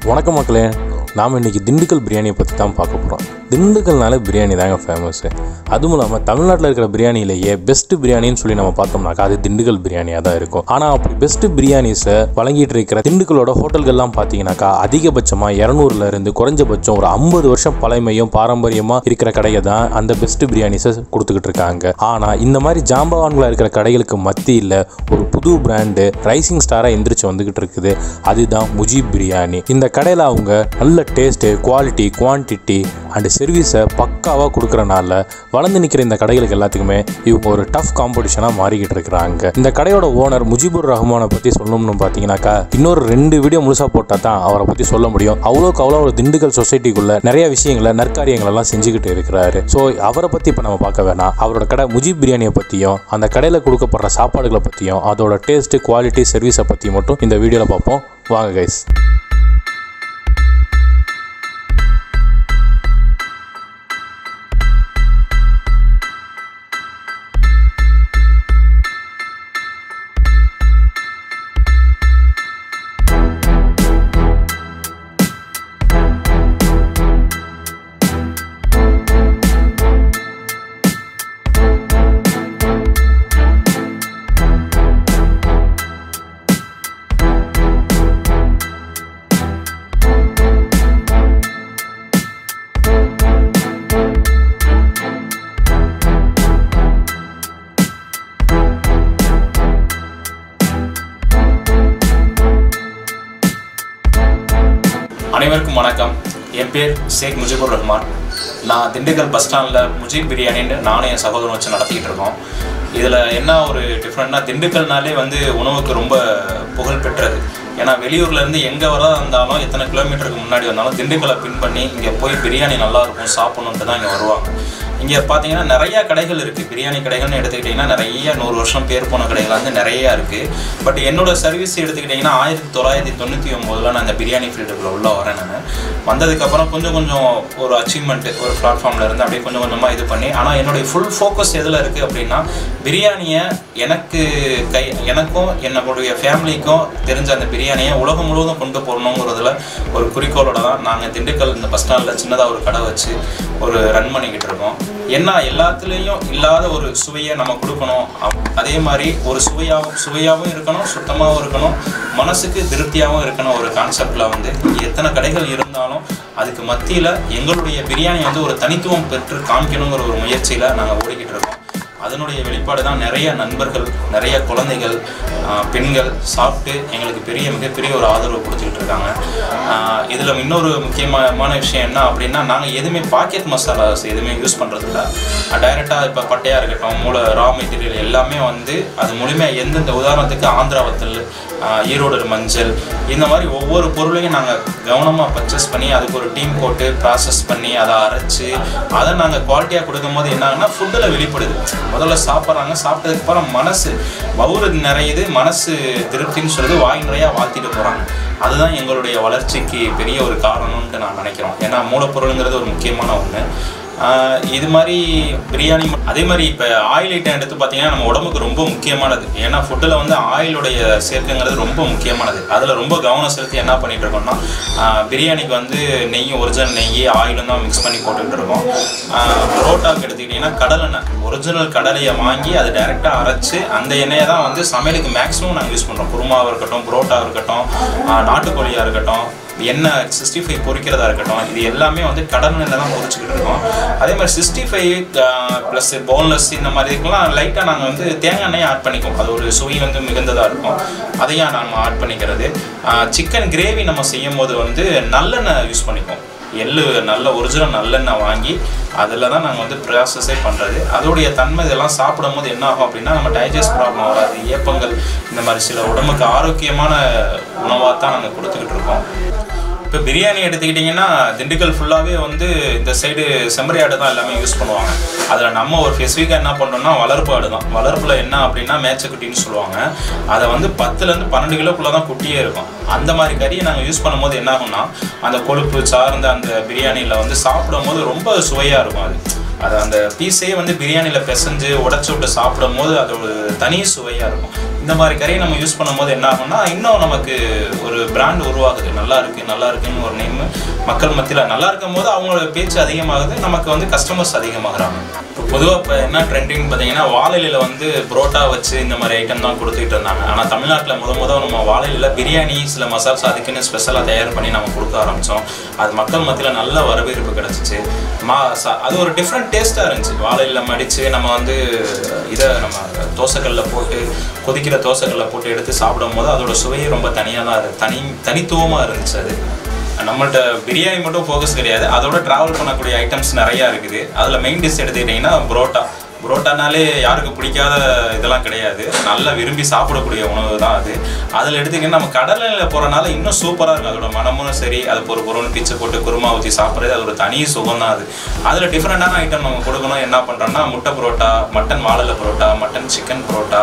வணக்கம் மக்களே நாம் இன்னைக்கு திண்டுக்கல் பிரியாணியை பற்றி தான் பார்க்க போகிறோம் திண்டுக்கல்னால பிரியாணி தாங்க ஃபேமஸ்ஸு அதுவும் இல்லாமல் தமிழ்நாட்டில் இருக்கிற பிரியாணியிலேயே பெஸ்ட் பிரியாணின்னு சொல்லி நம்ம பார்த்தோம்னாக்கா அது திண்டுக்கல் பிரியாணியாக தான் இருக்கும் ஆனால் அப்படி பெஸ்ட் பிரியாணிஸை வழங்கிட்டு இருக்கிற திண்டுக்கலோட ஹோட்டல்கள்லாம் பார்த்தீங்கன்னாக்கா அதிகபட்சமாக இரநூறுல இருந்து குறைஞ்சபட்சம் ஒரு ஐம்பது வருஷம் பழமையும் பாரம்பரியமாக இருக்கிற கடையை தான் அந்த பெஸ்ட் பிரியாணிஸை கொடுத்துக்கிட்டு இருக்காங்க ஆனால் இந்த மாதிரி ஜாம்பவான்களாக இருக்கிற கடைகளுக்கு மத்தியில் ஒரு புது பிராண்டு ரைசிங் ஸ்டாராக எந்திரிச்சு வந்துகிட்டு இருக்குது அதுதான் முஜீப் பிரியாணி இந்த கடையில் அவங்க நல்ல டேஸ்ட்டு குவாலிட்டி குவான்டிட்டி அண்ட் சர்வீஸை பக்காவாக கொடுக்குறனால வளர்ந்து நிற்கிற இந்த கடைகளுக்கு எல்லாத்துக்குமே இவங்க ஒரு டஃப் காம்படிஷனாக மாறிக்கிட்டு இருக்கிறாங்க இந்த கடையோட ஓனர் முஜிபுர் ரஹ்மானை பற்றி சொல்லணும்னு பார்த்தீங்கன்னாக்கா இன்னொரு ரெண்டு வீடியோ முழுசாக போட்டால் தான் அவரை பற்றி சொல்ல முடியும் அவ்வளோக்கு அவ்வளோ ஒரு திண்டுக்கல் சொசைட்டிக்குள்ள நிறைய விஷயங்களை நற்காரியங்கள் எல்லாம் செஞ்சுக்கிட்டு இருக்கிறாரு ஸோ அவரை பற்றி இப்போ நம்ம பார்க்க வேணாம் அவரோட கடை முஜிப் பிரியாணியை பற்றியும் அந்த கடையில் கொடுக்கப்படுற சாப்பாடுகளை பற்றியும் அதோட டேஸ்ட்டு குவாலிட்டி சர்வீஸை பற்றி மட்டும் இந்த வீடியோவில் பார்ப்போம் வாங்க கைஸ் அனைவருக்கும் வணக்கம் என் பேர் ஷேக் முஜிபுர் ரஹ்மான் நான் திண்டுக்கல் பஸ் ஸ்டாண்டில் முஜிப் பிரியாணின்னு நானும் என் சகோதரன் வச்சு நடத்திக்கிட்டு இருக்கோம் இதில் என்ன ஒரு டிஃப்ரெண்ட்னா திண்டுக்கல்னாலே வந்து உணவுக்கு ரொம்ப புகழ் பெற்றது ஏன்னா வெளியூர்லேருந்து எங்கே வர இருந்தாலும் எத்தனை கிலோமீட்டருக்கு முன்னாடி வந்தாலும் திண்டுக்கலை பின் பண்ணி இங்கே போய் பிரியாணி நல்லா இருக்கும் சாப்பிடணுன்ட்டு தான் இங்கே வருவாங்க இங்கே பார்த்தீங்கன்னா நிறையா கடைகள் இருக்குது பிரியாணி கடைகள்னு எடுத்துக்கிட்டிங்கன்னா நிறைய நூறு வருஷம் பேர் போன கடைகள் வந்து நிறையா இருக்குது பட் என்னோட சர்வீஸ் எடுத்துக்கிட்டிங்கன்னா ஆயிரத்தி தொள்ளாயிரத்தி தொண்ணூற்றி ஒம்போதில் நான் இந்த பிரியாணி ஃபீல்டுக்குள்ளே உள்ள வரேன் நான் வந்ததுக்கப்புறம் கொஞ்சம் கொஞ்சம் ஒரு அச்சீவ்மெண்ட் ஒரு பிளாட்ஃபார்மில் இருந்து அப்படியே கொஞ்சம் கொஞ்சமாக இது பண்ணி ஆனால் என்னுடைய ஃபுல் ஃபோக்கஸ் எதில் இருக்குது அப்படின்னா பிரியாணியை எனக்கு கை எனக்கும் என்னுடைய ஃபேமிலிக்கும் தெரிஞ்ச அந்த பிரியாணியை உலகம் முழுவதும் கொண்டு போகணுங்கிறதுல ஒரு குறிக்கோளோட தான் நாங்கள் திண்டுக்கல் இந்த பஸ் ஸ்டாண்டில் சின்னதாக ஒரு கடை வச்சு ஒரு ரன் பண்ணிக்கிட்டு இருக்கோம் என்ன எல்லாத்துலேயும் இல்லாத ஒரு சுவையை நம்ம கொடுக்கணும் அப்- அதே மாதிரி ஒரு சுவையாகவும் சுவையாகவும் இருக்கணும் சுத்தமாகவும் இருக்கணும் மனசுக்கு திருப்தியாகவும் இருக்கணும் ஒரு கான்செப்டில் வந்து எத்தனை கடைகள் இருந்தாலும் அதுக்கு மத்தியில் எங்களுடைய பிரியாணி வந்து ஒரு தனித்துவம் பெற்று காமிக்கணுங்கிற ஒரு முயற்சியில் நாங்கள் ஓடிக்கிட்டு இருக்கோம் அதனுடைய வெளிப்பாடு தான் நிறைய நண்பர்கள் நிறைய குழந்தைகள் ஆஹ், பெண்கள் சாப்பிட்டு எங்களுக்கு பெரிய மிகப்பெரிய ஒரு ஆதரவு கொடுத்துக்கிட்டு இருக்காங்க இதில் இன்னொரு முக்கியமான விஷயம் என்ன அப்படின்னா நாங்கள் எதுவுமே பாக்கெட் மசாலாஸ் எதுவுமே யூஸ் பண்ணுறதில்ல டைரெக்டாக இப்போ பட்டையாக இருக்கட்டும் மூளை ரா மெட்டீரியல் எல்லாமே வந்து அது முழுமையாக எந்தெந்த உதாரணத்துக்கு ஆந்திரா வத்தல் ஆஹ், ஈரோடு மஞ்சள் இந்த மாதிரி ஒவ்வொரு பொருளையும் நாங்கள் கவனமாக பர்ச்சேஸ் பண்ணி அதுக்கு ஒரு டீம் போட்டு ப்ராசஸ் பண்ணி அதை அரைச்சு அதை நாங்கள் குவாலிட்டியாக கொடுக்கும்போது என்ன ஆகுனா ஃபுட்டில் வெளிப்படுது முதல்ல சாப்பிட்றாங்க சாப்பிட்டதுக்கு அப்புறம் மனசு வவுறு நிறையுது மனசு திருப்தின்னு சொல்லுது வாய் நிறையா வாழ்த்திட்டு போகிறாங்க அதுதான் எங்களுடைய வளர்ச்சிக்கு பெரிய ஒரு காரணம்னு நான் நினைக்கிறோம் ஏன்னா மூலப்பொருளுங்கிறது ஒரு முக்கியமான ஒன்று ஆஹ் இது மாதிரி பிரியாணி ம- அதே மாதிரி இப்போ ஆயில் ஐட்டம் எடுத்து பார்த்தீங்கன்னா நம்ம உடம்புக்கு ரொம்ப முக்கியமானது ஏன்னா ஃபுட்டில் வந்து ஆயிலுடைய சேர்க்கைங்கிறது ரொம்ப முக்கியமானது அதில் ரொம்ப கவனம் செலுத்தி என்ன பண்ணிட்டு இருக்கோம்னா ஆஹ் பிரியாணிக்கு வந்து நெய் ஒரிஜினல் நெய் ஆயிலும் தான் மிக்ஸ் பண்ணி போட்டுட்டு இருக்கோம் ஆஹ் பரோட்டாக்கு எடுத்துக்கிட்டிங்கன்னா கடலெண்ணெய் ஒரிஜினல் கடலையை வாங்கி அதை டைரெக்டாக அரைச்சு அந்த எண்ணெயை தான் வந்து சமையலுக்கு மேக்ஸிமம் நாங்கள் யூஸ் பண்ணுறோம் குருமாவாக இருக்கட்டும் புரோட்டா இருக்கட்டும் ஆஹ் நாட்டுக்கோழியாக இருக்கட்டும் எண்ணெய் சிக்ஸ்டி ஃபைவ் பொரிக்கிறதா இருக்கட்டும் இது எல்லாமே வந்து கடலில் தான் பொரிச்சுக்கிட்டு இருக்கோம் அதே மாதிரி சிக்ஸ்டி ஃபைவ் ப்ளஸ் போன்லெஸ் இந்த மாதிரி இதுக்கெல்லாம் லைட்டாக நாங்கள் வந்து தேங்காய் எண்ணெயை ஆட் பண்ணிக்குவோம் அது ஒரு சுவை வந்து மிகுந்ததாக இருக்கும் அதையும் நம்ம ஆட் பண்ணிக்கிறது சிக்கன் கிரேவி நம்ம செய்யும் போது வந்து நல்லெண்ணெய் யூஸ் பண்ணிக்குவோம் எள்ளு நல்ல ஒரிஜினல் நல்லெண்ணெய் வாங்கி அதில் தான் நாங்கள் வந்து ப்ராசஸே பண்ணுறது அதோடைய தன்மை இதெல்லாம் சாப்பிடும் போது என்ன ஆகும் அப்படின்னா நம்ம டைஜஸ்ட் ப்ராப்ளம் வராது ஏப்பங்கள் இந்த மாதிரி சில உடம்புக்கு ஆரோக்கியமான உணவாக தான் நாங்கள் கொடுத்துக்கிட்டு இருக்கோம் இப்போ பிரியாணி எடுத்துக்கிட்டிங்கன்னா திண்டுக்கல் ஃபுல்லாகவே வந்து இந்த சைடு செம்மறி ஆடு தான் எல்லாமே யூஸ் பண்ணுவாங்க அதில் நம்ம ஒரு ஸ்பெசிஃபிக்காக என்ன பண்ணுறோம்னா வளர்ப்பு ஆடு தான் வளர்ப்பில் என்ன அப்படின்னா மேச்சக்குட்டின்னு சொல்லுவாங்க அதை வந்து பத்துலேருந்து பன்னெண்டு கிலோக்குள்ளே தான் குட்டியே இருக்கும் அந்த மாதிரி கறியை நாங்கள் யூஸ் பண்ணும்போது என்ன ஆகும்னா அந்த கொழுப்பு சார்ந்த அந்த பிரியாணியில் வந்து சாப்பிடும்போது ரொம்ப சுவையாக இருக்கும் அது அது அந்த பீஸே வந்து பிரியாணியில் பிசைஞ்சு உடச்சி விட்டு சாப்பிடும் போது அது ஒரு தனி சுவையாக இருக்கும் இந்த மாதிரி கறியை நம்ம யூஸ் பண்ணும்போது என்ன ஆகும்னா இன்னும் நமக்கு ஒரு பிராண்ட் உருவாகுது நல்லா இருக்கு நல்லா இருக்குன்னு ஒரு நேம் மக்கள் மத்தியில் நல்லா இருக்கும் போது அவங்களோட பேச்சு அதிகமாகுது நமக்கு வந்து கஸ்டமர்ஸ் அதிகமாகறாங்க பொதுவாக இப்போ என்ன ட்ரெண்டிங் பார்த்தீங்கன்னா வாழையில வந்து புரோட்டா வச்சு இந்த மாதிரி ஐட்டம் தான் கொடுத்துக்கிட்டு இருந்தாங்க ஆனால் தமிழ்நாட்டில் முத முத நம்ம வாழையில பிரியாணி சில மசால்ஸ் அதுக்குன்னு ஸ்பெஷலாக தயார் பண்ணி நம்ம கொடுக்க ஆரம்பித்தோம் அது மக்கள் மத்தியில் நல்ல வரவேற்பு கிடச்சிச்சு மா ச- அது ஒரு டிஃப்ரெண்ட் டேஸ்ட்டாக இருந்துச்சு வாழையில மடித்து நம்ம வந்து இதை நம்ம தோசைக்கல்ல போட்டு கொதிக்கிற தோசைக்கல்ல போட்டு எடுத்து சாப்பிடும் போது அதோட சுவையே ரொம்ப தனியாக தான் இருக்கு தனி தனித்துவமாக இருந்துச்சு அது நம்மள்ட்ட பிரியாணி மட்டும் ஃபோக்கஸ் கிடையாது அதோட ட்ராவல் பண்ணக்கூடிய ஐட்டம்ஸ் நிறையா இருக்குது அதில் மெயின் டிஷ் எடுத்துக்கிட்டிங்கன்னா புரோட்டா புரோட்டானாலே யாருக்கு பிடிக்காத இதெல்லாம் கிடையாது நல்லா விரும்பி சாப்பிடக்கூடிய உணவு தான் அது அதில் எடுத்துக்கிட்டிங்கன்னா நம்ம கடலில் போகிறனால இன்னும் சூப்பராக இருக்கும் அதோட மனமும் சரி அது ஒரு பொருள் பிச்சை போட்டு குருமா ஊற்றி சாப்பிட்றது அது ஒரு தனி சுகம் தான் அது அதில் டிஃப்ரெண்ட்டான ஐட்டம் நம்ம கொடுக்கணும் என்ன பண்ணுறோம்னா முட்டை புரோட்டா மட்டன் வாழலை புரோட்டா மட்டன் சிக்கன் புரோட்டா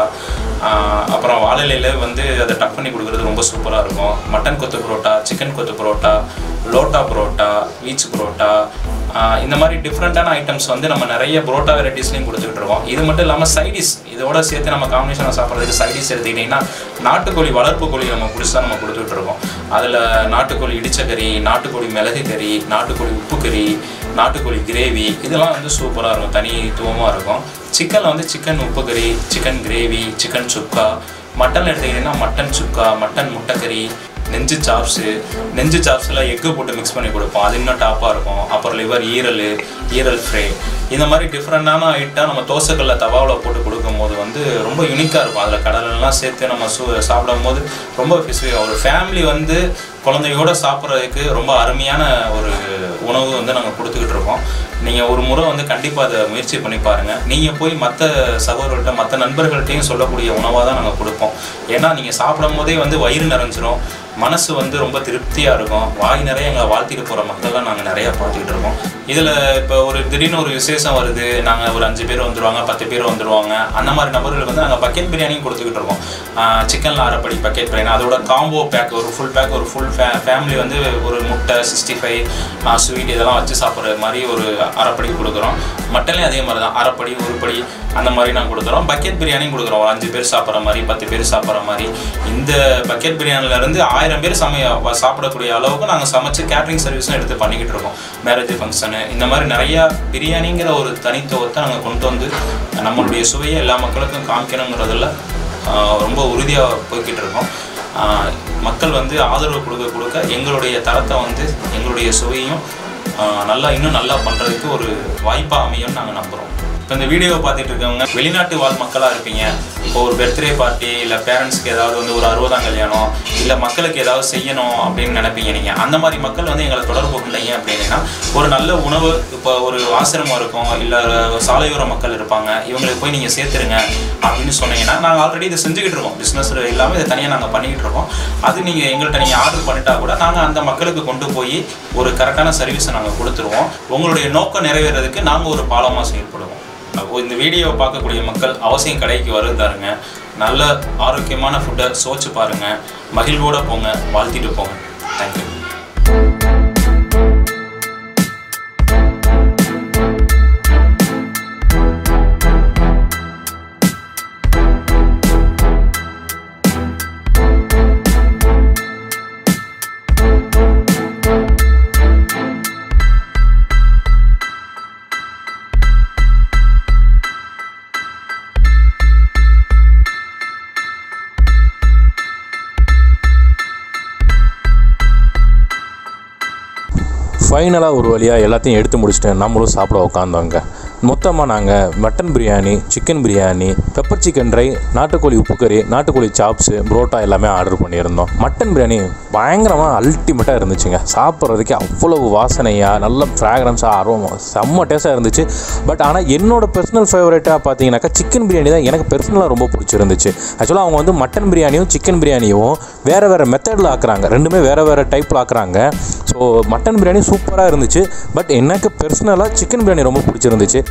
ஆஹ் அப்புறம் வாழையில வந்து அதை டக் பண்ணி கொடுக்குறது ரொம்ப சூப்பராக இருக்கும் மட்டன் கொத்து புரோட்டா சிக்கன் கொத்து புரோட்டா லோட்டா புரோட்டா வீச் புரோட்டா ஆஹ் இந்த மாதிரி டிஃப்ரெண்ட்டான ஐட்டம்ஸ் வந்து நம்ம நிறைய புரோட்டா வெரைட்டிஸ்லையும் கொடுத்துக்கிட்டு இருக்கோம் இது மட்டும் இல்லாமல் சைடிஸ் இதோட சேர்த்து நம்ம காம்பினேஷனாக சாப்பிட்றதுக்கு சைடிஸ் எடுத்துக்கிட்டிங்கன்னா நாட்டுக்கோழி வளர்ப்பு கோழி நம்ம புதுசாக நம்ம கொடுத்துட்டு இருக்கோம் அதில் நாட்டுக்கோழி இடிச்ச கறி நாட்டுக்கோழி மிளகு கறி நாட்டுக்கோழி உப்பு கறி நாட்டுக்கோழி கிரேவி இதெல்லாம் வந்து சூப்பராக இருக்கும் தனித்துவமாக இருக்கும் சிக்கனில் வந்து சிக்கன் உப்பு கறி chicken gravy chicken chukka mutton எடுத்துக்கிட்டிங்கன்னா மட்டன் சுக்கா மட்டன் முட்டைக்கறி நெஞ்சு சாப்ஸு நெஞ்சு சாப்ஸில் எக்கு போட்டு மிக்ஸ் பண்ணி கொடுப்போம் அது இன்னும் டாப்பாக இருக்கும் அப்புறம் லிவர் ஈரல் ஈரல் ஃப்ரை இந்த மாதிரி டிஃப்ரெண்டான ஐட்டம் நம்ம தோசைக்கல்ல தவாவில் போட்டு கொடுக்கும்போது வந்து ரொம்ப யூனிக்காக இருக்கும் அதில் கடலெல்லாம் சேர்த்து நம்ம சூ சாப்பிடும் போது ரொம்ப ஸ்பெசிஃபிக் ஒரு ஃபேமிலி வந்து குழந்தையோட சாப்பிட்றதுக்கு ரொம்ப அருமையான ஒரு உணவு வந்து நாங்கள் கொடுத்துக்கிட்டு இருக்கோம் நீங்கள் ஒரு முறை வந்து கண்டிப்பாக அதை முயற்சி பண்ணி பாருங்கள் நீங்கள் போய் மற்ற சகோதரர்கள்ட்ட மற்ற நண்பர்கள்ட்டையும் சொல்லக்கூடிய உணவாக தான் நாங்கள் கொடுப்போம் ஏன்னா நீங்கள் சாப்பிடும் போதே வந்து வயிறு நிறைஞ்சிரும் மனசு வந்து ரொம்ப திருப்தியாக இருக்கும் வாய் நிறைய எங்களை வாழ்த்திட்டு போகிற மக்கள்லாம் நாங்கள் நிறையா பார்த்துக்கிட்டு இருக்கோம் இதில் இப்போ ஒரு திடீர்னு ஒரு விசேஷம் வருது நாங்கள் ஒரு அஞ்சு பேர் வந்துருவாங்க பத்து பேர் வந்துருவாங்க அந்த மாதிரி நபர்களுக்கு வந்து நாங்கள் பக்கெட் பிரியாணியும் கொடுத்துக்கிட்டு இருக்கோம் சிக்கனில் அரைப்படி பக்கெட் பிரியாணி அதோட காம்போ பேக் ஒரு ஃபுல் பேக் ஒரு ஃபுல் ஃபே ஃபேமிலி வந்து ஒரு முட்டை சிக்ஸ்டி ஃபைவ் ஸ்வீட் இதெல்லாம் வச்சு சாப்பிட்ற மாதிரி ஒரு அரைப்படி கொடுக்குறோம் மட்டன்லேயும் அதே மாதிரி தான் அரைப்படி உருப்படி அந்த மாதிரி நான் கொடுக்குறோம் பக்கெட் பிரியாணியும் கொடுக்குறோம் ஒரு அஞ்சு பேர் சாப்பிட்ற மாதிரி பத்து பேர் சாப்பிட்ற மாதிரி இந்த பக்கெட் பிரியாணிலேருந்து ஆயிரம் பேர் சமைய வ- சாப்பிடக்கூடிய அளவுக்கு நாங்கள் சமைச்சு கேட்ரிங் சர்வீஸும் எடுத்து பண்ணிக்கிட்டு இருக்கோம் மேரேஜ் ஃபங்க்ஷனு இந்த மாதிரி நிறையா பிரியாணிங்கிற ஒரு தனித்துவத்தை நாங்கள் கொண்டு வந்து நம்மளுடைய சுவையை எல்லா மக்களுக்கும் காமிக்கணுங்கிறதுல ஆஹ், ரொம்ப உறுதியாக போய்கிட்டு இருக்கோம் ஆஹ், மக்கள் வந்து ஆதரவு கொடுக்க கொடுக்க எங்களுடைய தரத்தை வந்து எங்களுடைய சுவையும் ஆஹ், நல்லா இன்னும் நல்லா பண்ணுறதுக்கு ஒரு வாய்ப்பாக அமையும்னு நாங்கள் நம்புகிறோம் இப்போ இந்த வீடியோவை பார்த்துட்டு இருக்கவங்க வெளிநாட்டு வாழ் மக்களாக இருப்பீங்க இப்போ ஒரு பர்த்டே பார்ட்டி இல்லை பேரண்ட்ஸ்க்கு ஏதாவது வந்து ஒரு அறுபதாம் கல்யாணம் இல்லை மக்களுக்கு ஏதாவது செய்யணும் அப்படின்னு நினைப்பீங்க நீங்கள் அந்த மாதிரி மக்கள் வந்து எங்களை தொடர்பு கொண்டீங்க அப்படின்னா ஒரு நல்ல உணவு இப்போ ஒரு ஆசிரமம் இருக்கும் இல்லை சாலையோர மக்கள் இருப்பாங்க இவங்களுக்கு போய் நீங்கள் சேர்த்துருங்க அப்படின்னு சொன்னீங்கன்னா நாங்கள் ஆல்ரெடி இதை செஞ்சுக்கிட்டு இருக்கோம் பிஸ்னஸ் இல்லாமல் இதை தனியாக நாங்கள் பண்ணிக்கிட்டு இருக்கோம் அது நீங்கள் எங்கள்கிட்ட நீங்கள் ஆர்டர் பண்ணிட்டா கூட நாங்கள் அந்த மக்களுக்கு கொண்டு போய் ஒரு கரெக்டான சர்வீஸை நாங்கள் கொடுத்துருவோம் உங்களுடைய நோக்கம் நிறைவேறதுக்கு நாங்கள் ஒரு பாலமாக செயல்படுவோம் அப்போ இந்த வீடியோவை பார்க்கக்கூடிய மக்கள் அவசியம் கடைக்கு வருதாருங்க நல்ல ஆரோக்கியமான ஃபுட்டை சோச்சு பாருங்கள் மகிழ்வோட போங்க வாழ்த்திட்டு போங்க தேங்க்யூ ஃபைனலாக ஒரு வழியாக எல்லாத்தையும் எடுத்து முடிச்சுட்டு நம்மளும் சாப்பிட உட்காந்தோங்க மொத்தமாக நாங்கள் mutton biryani chicken biryani pepper chicken dry நாட்டுக்கோழி உப்பு கறி நாட்டுக்கோழி சாப்ஸு புரோட்டா எல்லாமே ஆர்டர் பண்ணியிருந்தோம் மட்டன் பிரியாணி பயங்கரமாக அல்டிமேட்டாக இருந்துச்சுங்க சாப்பிட்றதுக்கே அவ்வளவு வாசனையாக நல்ல ஃப்ராக்ரன்ஸாக அரோமா செம்ம டேஸ்ட்டாக இருந்துச்சு பட் ஆனால் என்னோட பர்சனல் ஃபேவரட்டாக பார்த்தீங்கன்னாக்கா சிக்கன் பிரியாணி தான் எனக்கு பர்சனலாக ரொம்ப பிடிச்சிருந்துச்சு ஆக்சுவலாக அவங்க வந்து மட்டன் பிரியாணியும் சிக்கன் பிரியாணியும் வேறு வேறு மெத்தடில் ஆக்குறாங்க ரெண்டுமே வேறு வேறு டைப்பில் ஆக்குறாங்க ஸோ மட்டன் பிரியாணி சூப்பராக இருந்துச்சு பட் எனக்கு பர்சனலாக சிக்கன் பிரியாணி ரொம்ப பிடிச்சிருந்துச்சு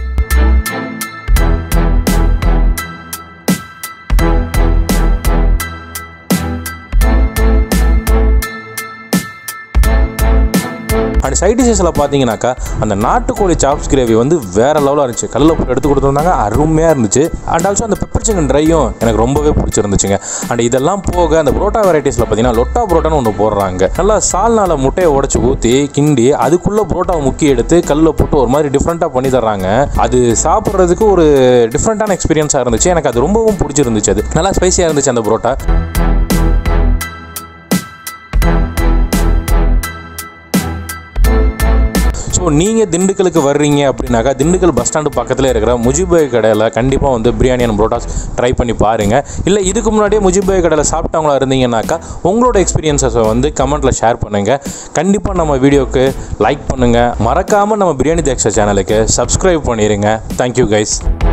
அண்ட் சைட் டிஷஸில் பார்த்தீங்கன்னாக்கா அந்த நாட்டுக்கோழி சாப்ஸ் கிரேவி வந்து வேற லெவலாக இருந்துச்சு கல்லில் போட்டு எடுத்து கொடுத்துருந்தாங்க அருமையாக இருந்துச்சு அண்ட் ஆல்சோ அந்த பெப்பர் சிக்கன் ட்ரையும் எனக்கு ரொம்பவே பிடிச்சிருந்துச்சுங்க அண்ட் இதெல்லாம் போக அந்த புரோட்டா வெரைட்டிஸில் பார்த்தீங்கன்னா லொட்டா புரோட்டான்னு ஒன்று போடுறாங்க நல்லா சால்னால முட்டையை உடச்சி ஊற்றி கிண்டி அதுக்குள்ளே புரோட்டாவை முக்கி எடுத்து கல்லில் போட்டு ஒரு மாதிரி டிஃப்ரெண்ட்டாக பண்ணி தர்றாங்க அது சாப்பிட்றதுக்கு ஒரு டிஃப்ரெண்ட்டான எக்ஸ்பீரியன்ஸாக இருந்துச்சு எனக்கு அது ரொம்பவும் பிடிச்சிருந்துச்சு அது நல்லா ஸ்பைசியாக இருந்துச்சு அந்த புரோட்டா ஸோ நீங்கள் திண்டுக்கலுக்கு வர்றீங்க அப்படின்னாக்கா திண்டுக்கல் பஸ் ஸ்டாண்டு பக்கத்தில் இருக்கிற முஜிபாய் கடையில் கண்டிப்பாக வந்து பிரியாணி அண்ட் புரோட்டாஸ் ட்ரை பண்ணி பாருங்கள் இல்லை இதுக்கு முன்னாடியே முஜிபாய் கடையில் சாப்பிட்டவங்களா இருந்தீங்கன்னாக்கா உங்களோட எக்ஸ்பீரியன்ஸஸை வந்து கமெண்ட்டில் ஷேர் பண்ணுங்கள் கண்டிப்பாக நம்ம வீடியோக்கு லைக் பண்ணுங்கள் மறக்காமல் நம்ம பிரியாணி தேக்ஷா சேனலுக்கு சப்ஸ்கிரைப் பண்ணிடுங்க தேங்க்யூ கைஸ்